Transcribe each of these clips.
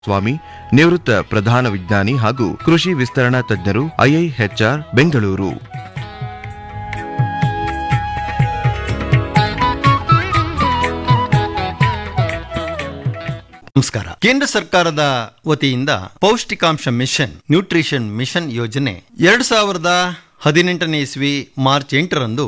ಸ್ವಾಮಿ ನಿವೃತ್ತ ಪ್ರಧಾನ ವಿಜ್ಞಾನಿ ಹಾಗೂ ಕೃಷಿ ವಿಸ್ತರಣಾ ತಜ್ಞರು ಐಐಎಚ್ಆರ್ ಬೆಂಗಳೂರು ನಮಸ್ಕಾರ ಕೇಂದ್ರ ಸರ್ಕಾರದ ವತಿಯಿಂದ ಪೌಷ್ಟಿಕಾಂಶ ಮಿಷನ್ ನ್ಯೂಟ್ರಿಷನ್ ಮಿಷನ್ ಯೋಜನೆ ಎರಡ್ ಸಾವಿರದ ಹದಿನೆಂಟನೇ ಇಸ್ವಿ ಮಾರ್ಚ್ ಎಂಟರಂದು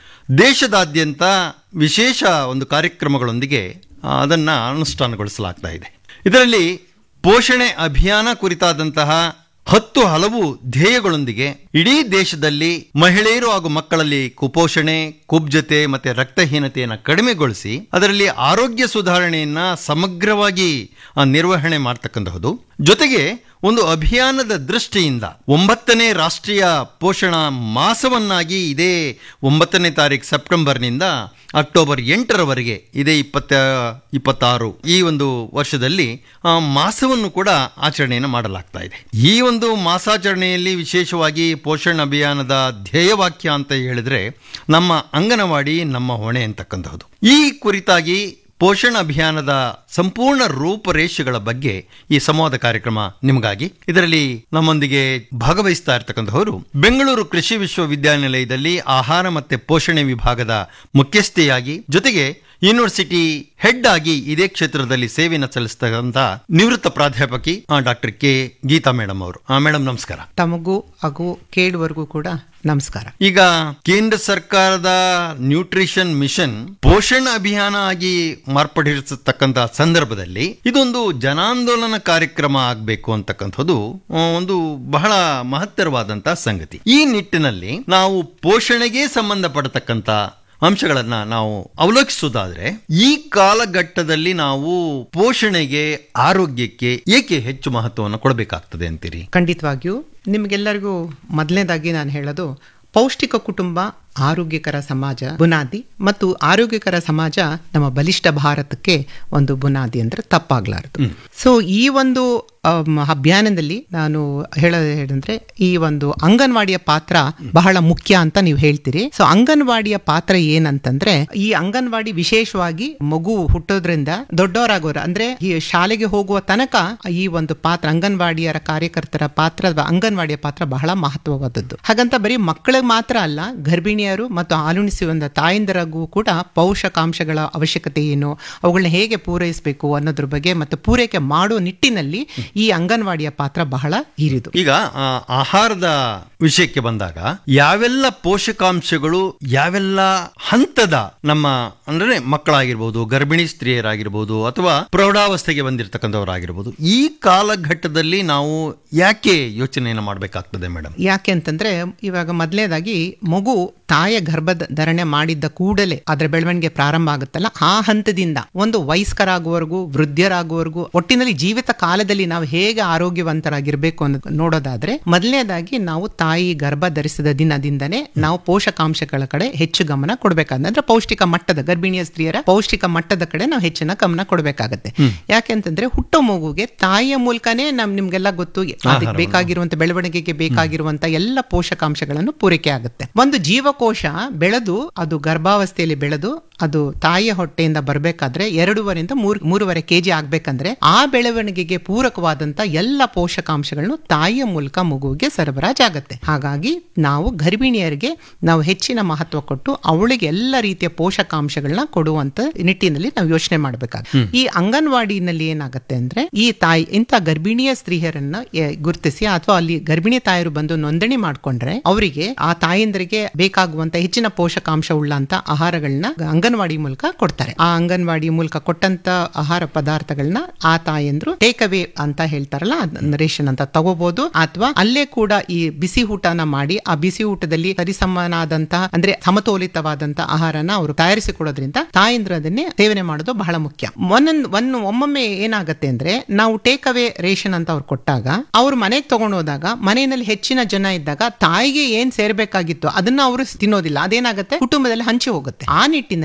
ದೇಶದಾದ್ಯಂತ ವಿಶೇಷ ಒಂದು ಕಾರ್ಯಕ್ರಮಗಳೊಂದಿಗೆ ಆ, ಅದನ್ನ ಅನುಷ್ಠಾನಗೊಳಿಸಲಾಗ್ತಾ ಇದೆ ಇದರಲ್ಲಿ ಪೋಷಣೆ ಅಭಿಯಾನ ಕುರಿತಾದಂತಹ ಹತ್ತು ಹಲವು ಧ್ಯೇಯಗಳೊಂದಿಗೆ ಇಡೀ ದೇಶದಲ್ಲಿ ಮಹಿಳೆಯರು ಹಾಗೂ ಮಕ್ಕಳಲ್ಲಿ ಕುಪೋಷಣೆ ಕುಬ್ಜತೆ ಮತ್ತೆ ರಕ್ತಹೀನತೆಯನ್ನು ಕಡಿಮೆಗೊಳಿಸಿ ಅದರಲ್ಲಿ ಆರೋಗ್ಯ ಸುಧಾರಣೆಯನ್ನ ಸಮಗ್ರವಾಗಿ ಆ, ನಿರ್ವಹಣೆ ಮಾಡ್ತಕ್ಕಂತಹದ್ದು ಜೊತೆಗೆ ಒಂದು ಅಭಿಯಾನದ ದೃಷ್ಟಿಯಿಂದ ಒಂಬತ್ತನೇ ರಾಷ್ಟ್ರೀಯ ಪೋಷಣ ಮಾಸವನ್ನಾಗಿ ಇದೇ ಒಂಬತ್ತನೇ ತಾರೀಕು ಸೆಪ್ಟೆಂಬರ್ನಿಂದ ಅಕ್ಟೋಬರ್ ಎಂಟರವರೆಗೆ ಇದೇ ಇಪ್ಪತ್ತ ಇಪ್ಪತ್ತಾರು ಈ ಒಂದು ವರ್ಷದಲ್ಲಿ ಆ, ಮಾಸವನ್ನು ಕೂಡ ಆಚರಣೆಯನ್ನು ಮಾಡಲಾಗ್ತಾ ಇದೆ ಈ ಒಂದು ಮಾಸಾಚರಣೆಯಲ್ಲಿ ವಿಶೇಷವಾಗಿ ಪೋಷಣ್ ಅಭಿಯಾನದ ಧ್ಯೇಯವಾಕ್ಯ ಅಂತ ಹೇಳಿದ್ರೆ ನಮ್ಮ ಅಂಗನವಾಡಿ ನಮ್ಮ ಹೊಣೆ ಅಂತಕ್ಕಂತಹದ್ದು ಈ ಕುರಿತಾಗಿ ಪೋಷಣ್ ಅಭಿಯಾನದ ಸಂಪೂರ್ಣ ರೂಪರೇಷೆಗಳ ಬಗ್ಗೆ ಈ ಸಂವಾದ ಕಾರ್ಯಕ್ರಮ ನಿಮಗಾಗಿ ಇದರಲ್ಲಿ ನಮ್ಮೊಂದಿಗೆ ಭಾಗವಹಿಸ್ತಾ ಇರತಕ್ಕಂತಹವರು ಬೆಂಗಳೂರು ಕೃಷಿ ವಿಶ್ವವಿದ್ಯಾನಿಲಯದಲ್ಲಿ ಆಹಾರ ಮತ್ತೆ ಪೋಷಣೆ ವಿಭಾಗದ ಮುಖ್ಯಸ್ಥೆಯಾಗಿ ಜೊತೆಗೆ ಯೂನಿವರ್ಸಿಟಿ ಹೆಡ್ ಆಗಿ ಇದೇ ಕ್ಷೇತ್ರದಲ್ಲಿ ಸೇವೆಯನ್ನು ಸಲ್ಲಿಸ್ತಕ್ಕಂಥ ನಿವೃತ್ತ ಪ್ರಾಧ್ಯಾಪಕಿ ಡಾಕ್ಟರ್ ಕೆ ಗೀತಾ ಮೇಡಮ್ ಅವರು ಮೇಡಮ್ ನಮಸ್ಕಾರ ತಮಗೂ ಹಾಗೂ ಕೇಳುವರೆಗೂ ಕೂಡ ನಮಸ್ಕಾರ ಈಗ ಕೇಂದ್ರ ಸರ್ಕಾರದ ನ್ಯೂಟ್ರಿಷನ್ ಮಿಷನ್ ಪೋಷಣ್ ಅಭಿಯಾನ ಆಗಿ ಮಾರ್ಪಡಿಸತಕ್ಕಂತ ಸಂದರ್ಭದಲ್ಲಿ ಇದೊಂದು ಜನಾಂದೋಲನ ಕಾರ್ಯಕ್ರಮ ಆಗಬೇಕು ಅಂತಕ್ಕಂಥದ್ದು ಆ, ಒಂದು ಬಹಳ ಮಹತ್ತರವಾದಂತ ಸಂಗತಿ ಈ ನಿಟ್ಟಿನಲ್ಲಿ ನಾವು ಪೋಷಣೆಗೆ ಸಂಬಂಧಪಡತಕ್ಕಂತ ಅಂಶಗಳನ್ನ ನಾವು ಅವಲೋಕಿಸುವುದಾದ್ರೆ ಈ ಕಾಲಘಟ್ಟದಲ್ಲಿ ನಾವು ಪೋಷಣೆಗೆ ಆರೋಗ್ಯಕ್ಕೆ ಏಕೆ ಹೆಚ್ಚು ಮಹತ್ವವನ್ನು ಕೊಡಬೇಕಾಗ್ತದೆ ಅಂತೀರಿ ಖಂಡಿತವಾಗಿಯೂ ನಿಮಗೆಲ್ಲರಿಗೂ ಮೊದಲನೇದಾಗಿ ನಾನು ಹೇಳೋದು ಪೌಷ್ಟಿಕ ಕುಟುಂಬ ಆರೋಗ್ಯಕರ ಸಮಾಜ ಬುನಾದಿ ಮತ್ತು ಆರೋಗ್ಯಕರ ಸಮಾಜ ನಮ್ಮ ಬಲಿಷ್ಠ ಭಾರತಕ್ಕೆ ಒಂದು ಬುನಾದಿ ಅಂದ್ರೆ ತಪ್ಪಾಗ್ಲಾರದು ಸೊ ಈ ಒಂದು ಅಮ್, ಅಭಿಯಾನದಲ್ಲಿ ನಾನು ಹೇಳೋದು ಏನಂದ್ರೆ ಈ ಒಂದು ಅಂಗನವಾಡಿಯ ಪಾತ್ರ ಬಹಳ ಮುಖ್ಯ ಅಂತ ನೀವು ಹೇಳ್ತೀರಿ ಸೊ ಅಂಗನವಾಡಿಯ ಪಾತ್ರ ಏನಂತಂದ್ರೆ ಈ ಅಂಗನವಾಡಿ ವಿಶೇಷವಾಗಿ ಮಗು ಹುಟ್ಟೋದ್ರಿಂದ ದೊಡ್ಡವರಾಗೋರು ಅಂದ್ರೆ ಈ ಶಾಲೆಗೆ ಹೋಗುವ ತನಕ ಈ ಒಂದು ಪಾತ್ರ ಅಂಗನವಾಡಿಯರ ಕಾರ್ಯಕರ್ತರ ಪಾತ್ರ ಅಥವಾ ಅಂಗನವಾಡಿಯ ಪಾತ್ರ ಬಹಳ ಮಹತ್ವವಾದದ್ದು ಹಾಗಂತ ಬರೀ ಮಕ್ಕಳಿಗೆ ಮಾತ್ರ ಅಲ್ಲ ಗರ್ಭಿಣಿಯರು ಮತ್ತು ಹಾಲುಣಿಸುವ ತಾಯಂದಿರಿಗೂ ಕೂಡ ಪೋಷಕಾಂಶಗಳ ಅವಶ್ಯಕತೆ ಏನು ಅವುಗಳನ್ನ ಹೇಗೆ ಪೂರೈಸಬೇಕು ಅನ್ನೋದ್ರ ಬಗ್ಗೆ ಮತ್ತು ಪೂರೈಕೆ ಮಾಡುವ ನಿಟ್ಟಿನಲ್ಲಿ ಈ ಅಂಗನವಾಡಿಯ ಪಾತ್ರ ಬಹಳ ಹಿರಿದು ಈಗ ಆ, ಆಹಾರದ ವಿಷಯಕ್ಕೆ ಬಂದಾಗ ಯಾವೆಲ್ಲ ಪೋಷಕಾಂಶಗಳು ಯಾವೆಲ್ಲ ಹಂತದ ನಮ್ಮ ಅಂದ್ರೆ ಮಕ್ಕಳಾಗಿರ್ಬೋದು ಗರ್ಭಿಣಿ ಸ್ತ್ರೀಯರಾಗಿರ್ಬೋದು ಅಥವಾ ಪ್ರೌಢಾವಸ್ಥೆಗೆ ಬಂದಿರತಕ್ಕಂಥವರಾಗಿರ್ಬೋದು ಈ ಕಾಲಘಟ್ಟದಲ್ಲಿ ನಾವು ಯಾಕೆ ಯೋಚನೆಯನ್ನು ಮಾಡಬೇಕಾಗ್ತದೆ ಮೇಡಮ್ ಯಾಕೆ ಅಂತಂದ್ರೆ ಇವಾಗ ಮೊದಲನೇದಾಗಿ ಮಗು ತಾಯ ಗರ್ಭದ ಧರಣೆ ಮಾಡಿದ್ದ ಕೂಡಲೇ ಅದರ ಬೆಳವಣಿಗೆ ಪ್ರಾರಂಭ ಆಗುತ್ತಲ್ಲ ಆ ಹಂತದಿಂದ ಒಂದು ವಯಸ್ಕರಾಗುವವರೆಗೂ ವೃದ್ಧರಾಗುವವರೆಗೂ ಒಟ್ಟಿನಲ್ಲಿ ಜೀವಿತ ಕಾಲದಲ್ಲಿ ನಾವು ಹೇಗೆ ಆರೋಗ್ಯವಂತರಾಗಿರ್ಬೇಕು ಅನ್ನೋದು ನೋಡೋದಾದ್ರೆ ಮೊದಲನೇದಾಗಿ ನಾವು ತಾಯಿ ಗರ್ಭ ಧರಿಸಿದ ದಿನದಿಂದನೇ ನಾವು ಪೋಷಕಾಂಶಗಳ ಕಡೆ ಹೆಚ್ಚು ಗಮನ ಕೊಡಬೇಕಾದ್ರೆ ಅಂದ್ರೆ ಪೌಷ್ಟಿಕ ಮಟ್ಟದ ಗರ್ಭಿಣಿಯ ಸ್ತ್ರೀಯರ ಪೌಷ್ಟಿಕ ಮಟ್ಟದ ಕಡೆ ನಾವು ಹೆಚ್ಚಿನ ಗಮನ ಕೊಡಬೇಕಾಗತ್ತೆ ಯಾಕೆಂತಂದ್ರೆ ಹುಟ್ಟೋ ಮಗುಗೆ ತಾಯಿಯ ಮೂಲಕನೇ ನಮ್ ನಿಮ್ಗೆಲ್ಲ ಗೊತ್ತು ಅದಕ್ಕೆ ಬೇಕಾಗಿರುವಂತ ಬೆಳವಣಿಗೆಗೆ ಬೇಕಾಗಿರುವಂತ ಎಲ್ಲ ಪೋಷಕಾಂಶಗಳನ್ನು ಪೂರೈಕೆ ಆಗುತ್ತೆ ಒಂದು ಜೀವಕೋಶ ಬೆಳೆದು ಅದು ಗರ್ಭಾವಸ್ಥೆಯಲ್ಲಿ ಬೆಳೆದು ಅದು ತಾಯಿಯ ಹೊಟ್ಟೆಯಿಂದ ಬರಬೇಕಾದ್ರೆ ಎರಡೂವರೆಯಿಂದ ಮೂರ್ ಮೂರುವರೆ ಕೆಜಿ ಆಗ್ಬೇಕಂದ್ರೆ ಆ ಬೆಳವಣಿಗೆಗೆ ಪೂರಕವಾದಂತ ಎಲ್ಲ ಪೋಷಕಾಂಶಗಳನ್ನು ತಾಯಿಯ ಮೂಲಕ ಮಗುವಿಗೆ ಸರಬರಾಜಾಗತ್ತೆ ಹಾಗಾಗಿ ನಾವು ಗರ್ಭಿಣಿಯರಿಗೆ ನಾವು ಹೆಚ್ಚಿನ ಮಹತ್ವ ಕೊಟ್ಟು ಅವಳಿಗೆ ಎಲ್ಲ ರೀತಿಯ ಪೋಷಕಾಂಶಗಳನ್ನ ಕೊಡುವಂತ ನಿಟ್ಟಿನಲ್ಲಿ ನಾವು ಯೋಚನೆ ಮಾಡಬೇಕಾಗುತ್ತೆ ಈ ಅಂಗನವಾಡಿನಲ್ಲಿ ಏನಾಗುತ್ತೆ ಅಂದ್ರೆ ಈ ತಾಯಿ ಇಂಥ ಗರ್ಭಿಣಿಯ ಸ್ತ್ರೀಯರನ್ನ ಎ, ಗುರುತಿಸಿ ಅಥವಾ ಅಲ್ಲಿ ಗರ್ಭಿಣಿ ತಾಯರು ಬಂದು ನೋಂದಣಿ ಮಾಡ್ಕೊಂಡ್ರೆ ಅವರಿಗೆ ಆ ತಾಯಂದರಿಗೆ ಬೇಕಾಗುವಂತ ಹೆಚ್ಚಿನ ಪೋಷಕಾಂಶ ಉಳ್ಳಂತ ಆಹಾರಗಳನ್ನ ಅಂಗನವಾಡಿ ಮೂಲಕ ಕೊಡ್ತಾರೆ ಆ ಅಂಗನವಾಡಿ ಮೂಲಕ ಕೊಟ್ಟಂತ ಆಹಾರ ಪದಾರ್ಥಗಳನ್ನ ಆ ತಾಯಂದ್ರು ಟೇಕ್ ಅವೇ ಅಂತ ಹೇಳ್ತಾರಲ್ಲ ಅದ್ನ ರೇಷನ್ ಅಂತ ತಗೋಬಹುದು ಅಥವಾ ಅಲ್ಲೇ ಕೂಡ ಈ ಬಿಸಿ ಊಟನ ಮಾಡಿ ಆ ಬಿಸಿ ಊಟದಲ್ಲಿ ಸರಿಸಮನಾದಂತಹ ಅಂದ್ರೆ ಸಮತೋಲಿತವಾದಂತ ಆಹಾರನ ಅವರು ತಯಾರಿಸಿ ಕೊಡೋದ್ರಿಂದ ತಾಯಂದ್ರು ಅದನ್ನೇ ಸೇವನೆ ಮಾಡೋದು ಬಹಳ ಮುಖ್ಯ ಒಂದೊಂದು ಒಂದು ಒಮ್ಮೊಮ್ಮೆ ಏನಾಗತ್ತೆ ಅಂದ್ರೆ ನಾವು ಟೇಕ್ ಅವೇ ರೇಷನ್ ಅಂತ ಅವ್ರು ಕೊಟ್ಟಾಗ ಅವ್ರು ಮನೆಗೆ ತಗೊಂಡು ಹೋದಾಗ ಮನೆಯಲ್ಲಿ ಹೆಚ್ಚಿನ ಜನ ಇದ್ದಾಗ ತಾಯಿಗೆ ಏನ್ ಸೇರ್ಬೇಕಾಗಿತ್ತು ಅದನ್ನ ಅವರು ತಿನ್ನೋದಿಲ್ಲ ಅದೇನಾಗುತ್ತೆ ಕುಟುಂಬದಲ್ಲಿ ಹಂಚಿ ಹೋಗುತ್ತೆ ಆ ನಿಟ್ಟಿನಲ್ಲಿ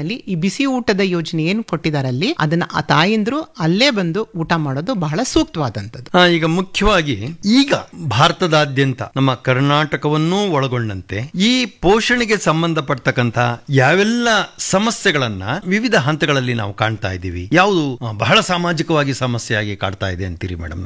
ನಿಟ್ಟಿನಲ್ಲಿ ಈ ಬಿಸಿ ಊಟದ ಯೋಜನೆ ಏನು ಕೊಟ್ಟಿದಾರಲ್ಲಿ ಅದನ್ನ ಆ ತಾಯಂದ್ರು ಅಲ್ಲೇ ಬಂದು ಊಟ ಮಾಡೋದು ಬಹಳ ಸೂಕ್ತವಾದಂಥದ್ದು ಆ, ಈಗ ಮುಖ್ಯವಾಗಿ ಈಗ ಭಾರತದಾದ್ಯಂತ ನಮ್ಮ ಕರ್ನಾಟಕವನ್ನೂ ಒಳಗೊಂಡಂತೆ ಈ ಪೋಷಣೆಗೆ ಸಂಬಂಧಪಡ್ತಕ್ಕಂಥ ಯಾವೆಲ್ಲ ಸಮಸ್ಯೆಗಳನ್ನ ವಿವಿಧ ಹಂತಗಳಲ್ಲಿ ನಾವು ಕಾಣ್ತಾ ಇದ್ದೀವಿ ಯಾವುದು ಆ, ಬಹಳ ಸಾಮಾಜಿಕವಾಗಿ ಸಮಸ್ಯೆಯಾಗಿ ಕಾಡ್ತಾ ಇದೆ ಅಂತೀರಿ ಮೇಡಮ್